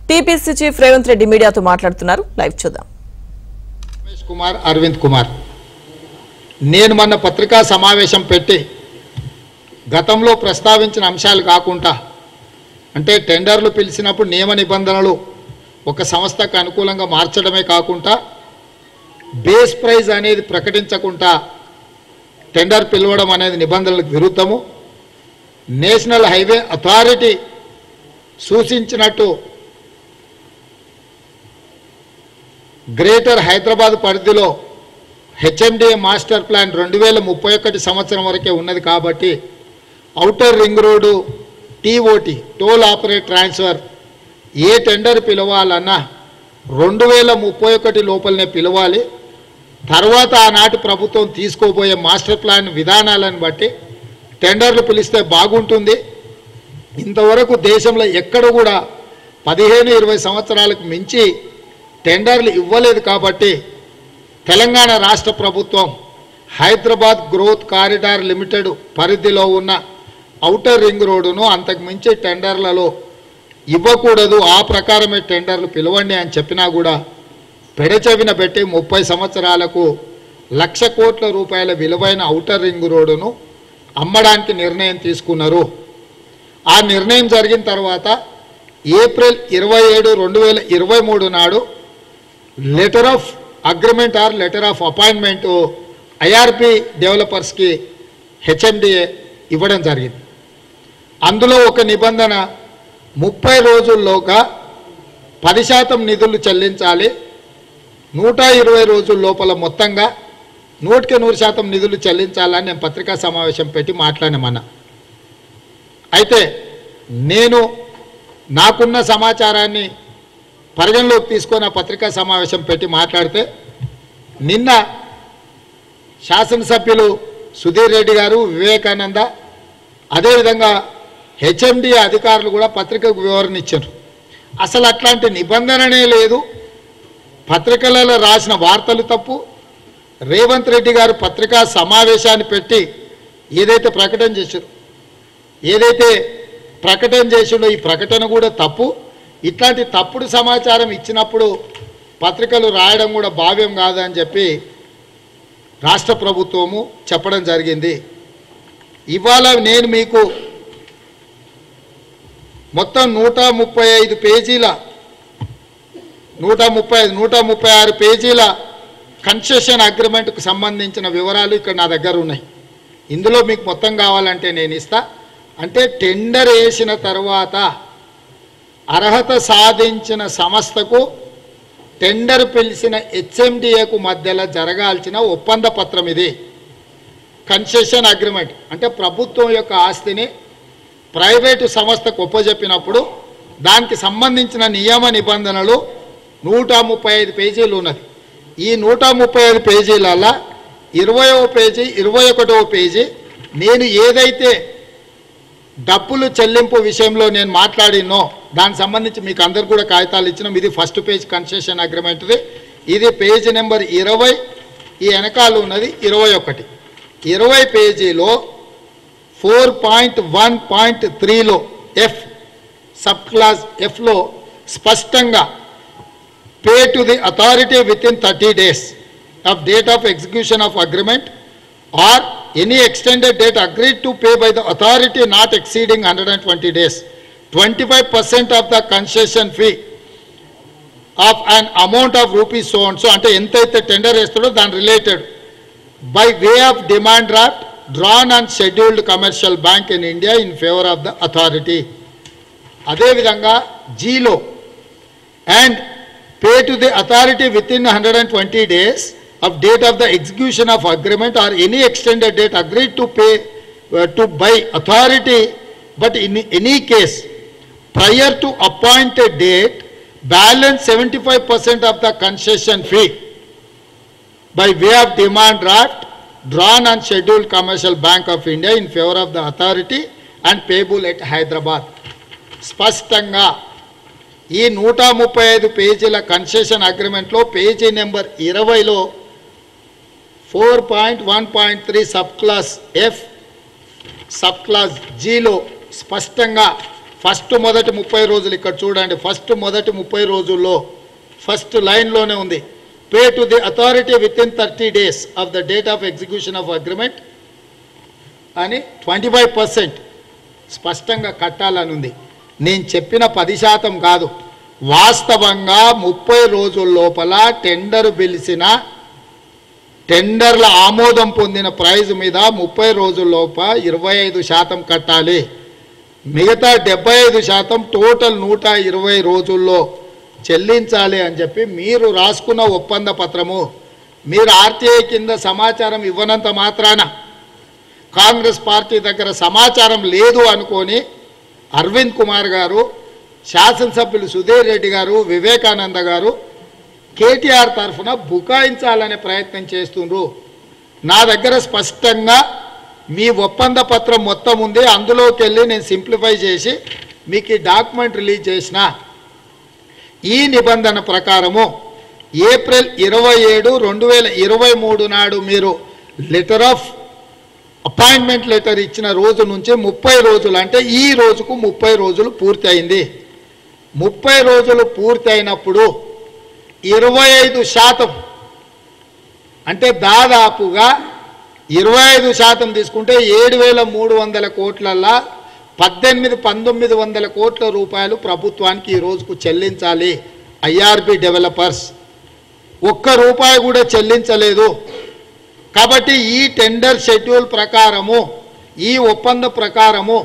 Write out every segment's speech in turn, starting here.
TPC chief Revanth Reddy మీడియాతో మాట్లాడుతున్నారు live చూద్దాం రమేష్ కుమార్ అరవింద్ కుమార్ నేను మొన్న పత్రికా సమావేశం పెట్టి గతంలో ప్రస్తావించిన అంశాలు కాకుండా అంటే టెండర్లు పిలిచినప్పుడు నియమ నిబంధనలు ఒక సంస్థకు అనుకూలంగా మార్చడమే కాకుండా బేస్ ప్రైజ్ అనేది ప్రకటించకుండా టెండర్ పిలవడం అనేది నిబంధనలకు విరుద్ధము నేషనల్ హైవే అథారిటీ సూచించినట్టు గ్రేటర్ హైదరాబాద్ పరిధిలో హెచ్ఎండిఏ మాస్టర్ ప్లాన్ రెండు వేల ముప్పై ఒకటి సంవత్సరం వరకే ఉన్నది కాబట్టి outer ring road TOT toll operate transfer ఏ టెండర్ పిలవాలన్నా రెండు వేల ముప్పై ఒకటి లోపలనే పిలవాలి తర్వాత ఆనాటి ప్రభుత్వం తీసుకోబోయే మాస్టర్ ప్లాన్ విధానాలను బట్టి టెండర్లు పిలిస్తే బాగుంటుంది ఇంతవరకు దేశంలో ఎక్కడ కూడా పదిహేను ఇరవై సంవత్సరాలకు మించి టెండర్లు ఇవ్వలేదు కాబట్టి తెలంగాణ రాష్ట్ర ప్రభుత్వం హైదరాబాద్ గ్రోత్ కారిడార్ లిమిటెడ్ పరిధిలో ఉన్న ఔటర్ రింగ్ రోడ్డును అంతకు మించి టెండర్లలో ఇవ్వకూడదు ఆ ప్రకారమే టెండర్లు పిలవండి అని చెప్పినా కూడా పెడచెవిన పెట్టి ముప్పై సంవత్సరాలకు లక్ష కోట్ల రూపాయల విలువైన ఔటర్ రింగ్ రోడ్డును అమ్మడానికి నిర్ణయం తీసుకున్నారు ఆ నిర్ణయం జరిగిన తర్వాత ఏప్రిల్ ఇరవై ఏడు రెండు వేల ఇరవై మూడు నాడు letter of agreement or letter of appointment IRP డెవలపర్స్కి హెచ్ఎండిఏ ఇవ్వడం జరిగింది అందులో ఒక నిబంధన ముప్పై రోజుల్లోగా పది శాతం నిధులు చెల్లించాలి నూట ఇరవై రోజుల లోపల మొత్తంగా నూటికి నూరు శాతం నిధులు చెల్లించాలని నేను పత్రికా సమావేశం పెట్టి మాట్లాడినమన్నా అయితే నేను నాకున్న సమాచారాన్ని పరిగణలోకి తీసుకొని ఆ పత్రికా సమావేశం పెట్టి మాట్లాడితే నిన్న శాసనసభ్యులు సుధీర్ రెడ్డి గారు వివేకానంద అదేవిధంగా హెచ్ఎండి అధికారులు కూడా పత్రికకు వివరణ ఇచ్చారు అసలు అట్లాంటి నిబంధననే లేదు పత్రికలలో రాసిన వార్తలు తప్పు రేవంత్ రెడ్డి గారు పత్రికా సమావేశాన్ని పెట్టి ఏదైతే ప్రకటన చేశారు ఏదైతే ప్రకటన చేసిండో ఈ ప్రకటన కూడా తప్పు ఇట్లాంటి తప్పుడు సమాచారం ఇచ్చినప్పుడు పత్రికలు రాయడం కూడా భావ్యం కాదని చెప్పి రాష్ట్ర ప్రభుత్వము చెప్పడం జరిగింది ఇవాళ నేను మీకు మొత్తం నూట ముప్పై ఐదు పేజీల నూట ముప్పై ఐదు నూట ముప్పై ఆరు పేజీల కన్సెషన్ అగ్రిమెంట్కు సంబంధించిన వివరాలు ఇక్కడ నా దగ్గర ఉన్నాయి ఇందులో మీకు మొత్తం కావాలంటే నేను ఇస్తా అంటే టెండర్ వేసిన తర్వాత అర్హత సాధించిన సంస్థకు టెండర్ పిలిచిన హెచ్ఎండిఏకు మధ్యలో జరగాల్సిన ఒప్పంద పత్రం ఇది కన్సెషన్ అగ్రిమెంట్ అంటే ప్రభుత్వం యొక్క ఆస్తిని ప్రైవేటు సంస్థకు ఒప్పజెప్పినప్పుడు దానికి సంబంధించిన నియమ నిబంధనలు నూట ముప్పై ఐదు పేజీలు ఉన్నది ఈ నూట ముప్పై ఐదు పేజీలలో ఇరవయో పేజీ ఇరవై ఒకటవ పేజీ నేను ఏదైతే డబ్బులు చెల్లింపు విషయంలో నేను మాట్లాడినో దానికి సంబంధించి మీకు అందరు కూడా కాగితాలు ఇచ్చినాం ఇది ఫస్ట్ పేజ్ కన్సెషన్ అగ్రిమెంట్ది ఇది పేజ్ నెంబర్ ఇరవై ఈ వెనకాల ఉన్నది ఇరవై ఒకటి ఇరవై పేజీలో ఫోర్ పాయింట్ వన్ పాయింట్ త్రీలో ఎఫ్ సబ్ క్లాస్ ఎఫ్లో స్పష్టంగా pay to the authority within thirty days of date of execution of agreement or any extended date agreed to pay by the authority not exceeding 120 days. 25% of the concession fee of an amount of rupees so and so అంటే ఎంతైతే tender వేస్తాడో దాని related by way of demand draft drawn and scheduled commercial bank in India in favour of the authority అదేవిధంగా జీలో and pay to the authority within 120 days of date of the execution of agreement or any extended date agreed to pay uh, to by authority but in any case prior to appointed date balance 75% of the concession fee by way of demand draft drawn on scheduled commercial bank of India in favor of the authority and payable at Hyderabad. స్పష్టంగా ఈ నూట ముప్పై ఐదు పేజీల concession అగ్రిమెంట్లో page number ఇరవైలో four point one point three sub class F sub class జీలో స్పష్టంగా ఫస్ట్ మొదటి ముప్పై రోజులు ఇక్కడ చూడండి ఫస్ట్ మొదటి ముప్పై రోజుల్లో ఫస్ట్ లైన్లోనే ఉంది pay to the authority within thirty days of the date of execution of agreement అని ట్వంటీ ఫైవ్ పర్సెంట్ స్పష్టంగా కట్టాలని ఉంది నేను చెప్పిన పది శాతం కాదు వాస్తవంగా ముప్పై రోజుల లోపల టెండర్ పిలిచిన టెండర్ల ఆమోదం పొందిన ప్రైజ్ మీద ముప్పై రోజుల్లోప ఇరవై ఐదు శాతం కట్టాలి మిగతా డెబ్బై ఐదు శాతం టోటల్ నూట ఇరవై రోజుల్లో చెల్లించాలి అని చెప్పి మీరు రాసుకున్న ఒప్పంద పత్రము మీరు ఆర్టీఐ కింద సమాచారం ఇవ్వనంత మాత్రాన కాంగ్రెస్ పార్టీ దగ్గర సమాచారం లేదు అనుకొని అరవింద్ కుమార్ గారు శాసనసభ్యులు సుధీర్ రెడ్డి గారు వివేకానంద గారు కేటీఆర్ తరఫున బుకాయించాలనే ప్రయత్నం చేస్తుండ్రు నా దగ్గర స్పష్టంగా మీ ఒప్పంద పత్రం మొత్తం ఉంది అందులోకి వెళ్ళి నేను సింప్లిఫై చేసి మీకు ఈ డాక్యుమెంట్ రిలీజ్ చేసిన ఈ నిబంధన ప్రకారము ఏప్రిల్ ఇరవై ఏడు రెండు వేల ఇరవై మూడు నాడు మీరు లెటర్ ఆఫ్ అపాయింట్మెంట్ లెటర్ ఇచ్చిన రోజు నుంచి ముప్పై రోజులు అంటే ఈ రోజుకు ముప్పై రోజులు పూర్తి అయింది ముప్పై రోజులు పూర్తి అయినప్పుడు ఇరవై ఐదు శాతం అంటే దాదాపుగా ఇరవై ఐదు శాతం తీసుకుంటే ఏడు వేల మూడు వందల కోట్లల్లా పద్దెనిమిది పంతొమ్మిది వందల కోట్ల రూపాయలు ప్రభుత్వానికి ఈ రోజుకు చెల్లించాలి ఐఆర్బి డెవలపర్స్ ఒక్క రూపాయి కూడా చెల్లించలేదు కాబట్టి ఈ టెండర్ షెడ్యూల్ ప్రకారము ఈ ఒప్పంద ప్రకారము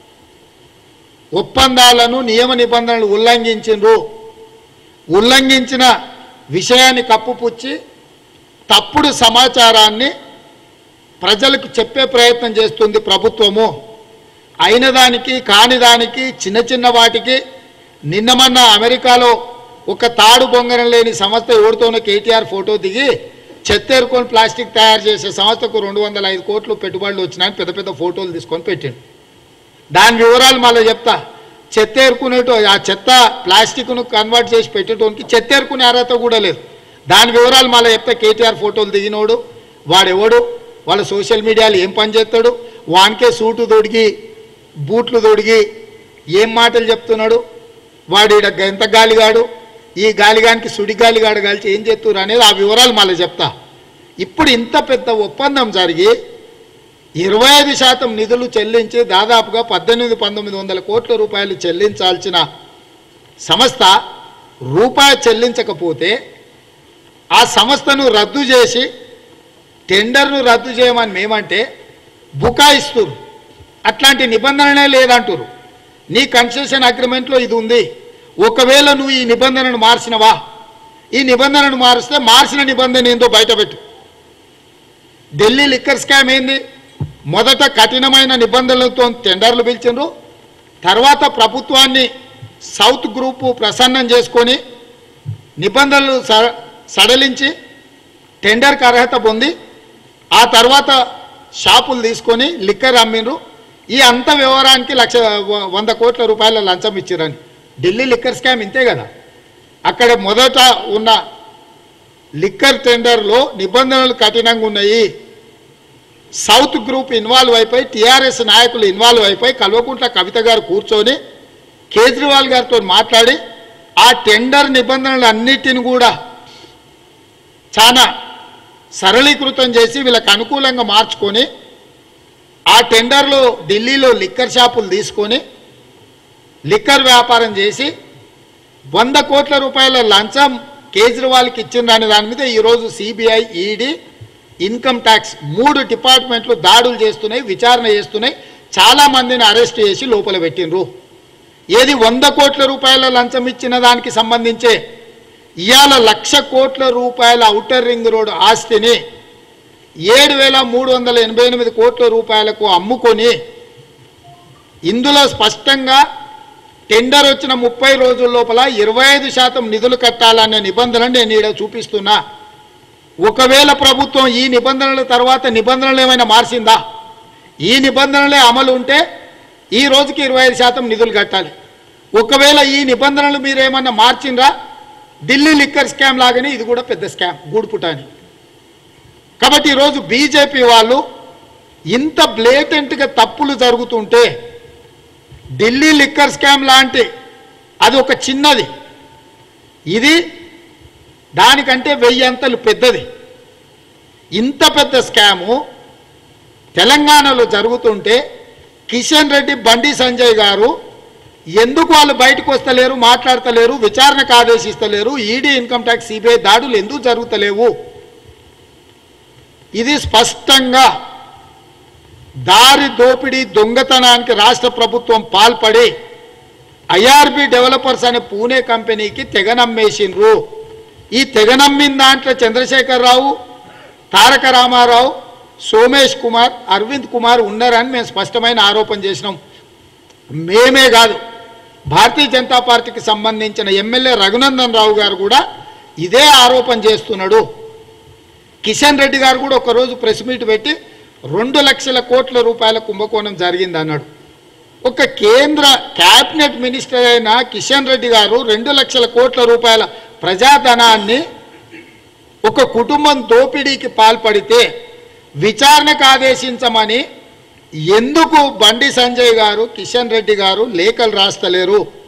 ఒప్పందాలను నియమ నిబంధనలు ఉల్లంఘించిండ్రు ఉల్లంఘించిన విషయాన్ని కప్పుపుచ్చి తప్పుడు సమాచారాన్ని ప్రజలకు చెప్పే ప్రయత్నం చేస్తుంది ప్రభుత్వము అయిన దానికి కాని దానికి చిన్న చిన్న వాటికి నిన్న మొన్న అమెరికాలో ఒక తాడు బొంగరం లేని సంస్థ ఎవరితోనో కేటీఆర్ ఫోటో దిగి చెత్తేరుకొని ప్లాస్టిక్ తయారు చేసే సంస్థకు రెండు వందల ఐదు కోట్లు పెట్టుబడులు వచ్చినాయని పెద్ద పెద్ద ఫోటోలు తీసుకొని పెట్టిండు దాని వివరాలు మళ్ళీ చెప్తా చెత్త ఏరుకునేటో ఆ చెత్త ప్లాస్టిక్ను కన్వర్ట్ చేసి పెట్టేటోనికి చెత్త ఏరుకునే అర్హత కూడా లేదు దాని వివరాలు మళ్ళీ చెప్తే కేటీఆర్ ఫోటోలు దిగినోడు వాడెవడు వాళ్ళ సోషల్ మీడియాలో ఏం పని చేస్తాడు వానికే సూటు తొడిగి బూట్లు తొడిగి ఏం మాటలు చెప్తున్నాడు వాడు ఈడ ఎంత గాలిగాడు ఈ గాలిగానికి సుడి గాలిగాడు కలిసి ఏం చేస్తున్నారు అనేది ఆ వివరాలు మళ్ళీ చెప్తా ఇప్పుడు ఇంత పెద్ద ఒప్పందం జరిగి ఇరవై ఐదు శాతం నిధులు చెల్లించి దాదాపుగా పద్దెనిమిది పంతొమ్మిది వందల కోట్ల రూపాయలు చెల్లించాల్సిన సంస్థ రూపాయి చెల్లించకపోతే ఆ సంస్థను రద్దు చేసి టెండర్ను రద్దు చేయమని మేమంటే బుకాయిస్తురు అట్లాంటి నిబంధననే లేదంటురు నీ కన్సెషన్ అగ్రిమెంట్లో ఇది ఉంది ఒకవేళ నువ్వు ఈ నిబంధనను మార్చినవా ఈ నిబంధనను మారిస్తే మార్చిన నిబంధన ఏందో బయటపెట్టు ఢిల్లీ లిక్కర్ స్కామ్ ఏంది మొదట కఠినమైన నిబంధనలతో టెండర్లు పిలిచిండ్రు తర్వాత ప్రభుత్వాన్ని సౌత్ గ్రూపు ప్రసన్నం చేసుకొని నిబంధనలు స- సడలించి టెండర్కి అర్హత పొంది ఆ తర్వాత షాపులు తీసుకొని లిక్కర్ అమ్మిండ్రు ఈ అంత వ్యవహారానికి లక్ష వ- వంద కోట్ల రూపాయల లంచం ఇచ్చిరని ఢిల్లీ లిక్కర్ స్కామ్ ఇంతే కదా అక్కడ మొదట ఉన్న లిక్కర్ టెండర్లో నిబంధనలు కఠినంగా ఉన్నాయి సౌత్ గ్రూప్ ఇన్వాల్వ్ అయిపోయి టీఆర్ఎస్ నాయకులు ఇన్వాల్వ్ అయిపోయి కల్వకుంట్ల కవిత గారు కూర్చొని కేజ్రీవాల్ గారితో మాట్లాడి ఆ టెండర్ నిబంధనలు అన్నిటిని కూడా చాలా సరళీకృతం చేసి వీళ్ళకి అనుకూలంగా మార్చుకొని ఆ టెండర్లో ఢిల్లీలో లిక్కర్ షాపులు తీసుకొని లిక్కర్ వ్యాపారం చేసి వంద కోట్ల రూపాయల లంచం కేజ్రీవాల్కి ఇచ్చిందనే దాని మీద ఈరోజు సిబిఐ ఈడీ ఇన్కమ్ ట్యాక్స్ మూడు డిపార్ట్మెంట్లు దాడులు చేస్తున్నాయి విచారణ చేస్తున్నాయి చాలా మందిని అరెస్ట్ చేసి లోపల పెట్టినరు ఏది వంద కోట్ల రూపాయల లంచం ఇచ్చిన దానికి సంబంధించే ఇవాళ లక్ష కోట్ల రూపాయల ఔటర్ రింగ్ రోడ్ ఆస్తిని ఏడు వేల మూడు వందల ఎనభై ఎనిమిది కోట్ల రూపాయలకు అమ్ముకొని ఇందులో స్పష్టంగా టెండర్ వచ్చిన ముప్పై రోజుల లోపల ఇరవై ఐదు శాతం నిధులు కట్టాలనే నిబంధన నేను ఈడ చూపిస్తున్నా ఒకవేళ ప్రభుత్వం ఈ నిబంధనల తర్వాత నిబంధనలు ఏమైనా మార్చిందా ఈ నిబంధనలే అమలు ఉంటే ఈ రోజుకి ఇరవై ఐదు శాతం నిధులు కట్టాలి ఒకవేళ ఈ నిబంధనలు మీరు ఏమన్నా మార్చిండ్రా ఢిల్లీ లిక్కర్ స్కామ్ లాగానే ఇది కూడా పెద్ద స్కామ్ గూడుపుటాని కాబట్టి ఈరోజు బీజేపీ వాళ్ళు ఇంత బ్లేటెంట్గా తప్పులు జరుగుతుంటే ఢిల్లీ లిక్కర్ స్కామ్ లాంటి అది ఒక చిన్నది ఇది దానికంటే వెయ్యి అంతలు పెద్దది ఇంత పెద్ద స్కాము తెలంగాణలో జరుగుతుంటే కిషన్ రెడ్డి బండి సంజయ్ గారు ఎందుకు వాళ్ళు బయటకు వస్తలేరు మాట్లాడతలేరు విచారణకు ఆదేశిస్తలేరు ఈడీ ఇన్కమ్ ట్యాక్స్ సిబిఐ దాడులు ఎందుకు జరుగుతలేవు ఇది స్పష్టంగా దారి దోపిడీ దొంగతనానికి రాష్ట్ర ప్రభుత్వం పాల్పడి ఐఆర్బి డెవలపర్స్ అనే పూణే కంపెనీకి తెగనమ్మేసిండ్రు ఈ తెగనమ్మిన దాంట్లో చంద్రశేఖరరావు తారక రామారావు సోమేష్ కుమార్ అరవింద్ కుమార్ ఉన్నారని మేము స్పష్టమైన ఆరోపణ చేసినాం మేమే కాదు భారతీయ జనతా పార్టీకి సంబంధించిన ఎమ్మెల్యే రఘునందన్ రావు గారు కూడా ఇదే ఆరోపణ చేస్తున్నాడు కిషన్ రెడ్డి గారు కూడా ఒకరోజు ప్రెస్ మీట్ పెట్టి రెండు లక్షల కోట్ల రూపాయల కుంభకోణం జరిగింది అన్నాడు ఒక కేంద్ర క్యాబినెట్ మినిస్టర్ అయిన కిషన్ రెడ్డి గారు రెండు లక్షల కోట్ల రూపాయల ప్రజాధనాన్ని ఒక కుటుంబం దోపిడీకి పాల్పడితే విచారణకు ఆదేశించమని ఎందుకు బండి సంజయ్ గారు కిషన్ రెడ్డి గారు లేఖలు రాస్తలేరు